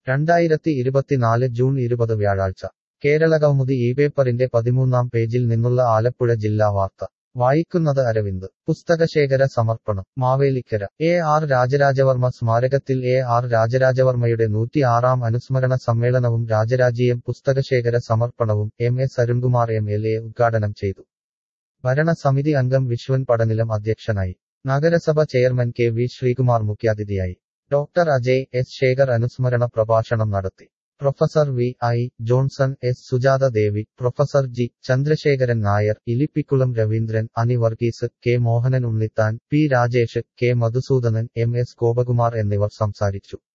രണ്ടായിരത്തി ഇരുപത്തിനാല് ജൂൺ ഇരുപത് വ്യാഴാഴ്ച കേരളകൗമുദി ഈ പേപ്പറിന്റെ പതിമൂന്നാം പേജിൽ നിന്നുള്ള ആലപ്പുഴ ജില്ലാ വാർത്ത വായിക്കുന്നത് അരവിന്ദ് പുസ്തകശേഖര സമർപ്പണം മാവേലിക്കര എ ആർ രാജരാജവർമ്മ സ്മാരകത്തിൽ എ ആർ രാജരാജവർമ്മയുടെ നൂറ്റിയാറാം അനുസ്മരണ സമ്മേളനവും രാജരാജീയം പുസ്തകശേഖര സമർപ്പണവും M S Arunkumar M L A ഉദ്ഘാടനം ചെയ്തു ഭരണസമിതി അംഗം വിശ്വൻ പടനിലം അധ്യക്ഷനായി നഗരസഭ ചെയർമാൻ കെ വി ശ്രീകുമാർ മുഖ്യാതിഥിയായി ഡോക്ടർ അജയ് എസ് ശേഖർ അനുസ്മരണ പ്രഭാഷണം നടത്തി professor V I Johnson S Sujatha Devi professor G Chandrasekharan Nair Elippikkulam Raveendran Ani Varghese K Mohanan Unnithan P Rajesh K Madhusoodanan M S Gopakumar എന്നിവർ സംസാരിച്ചു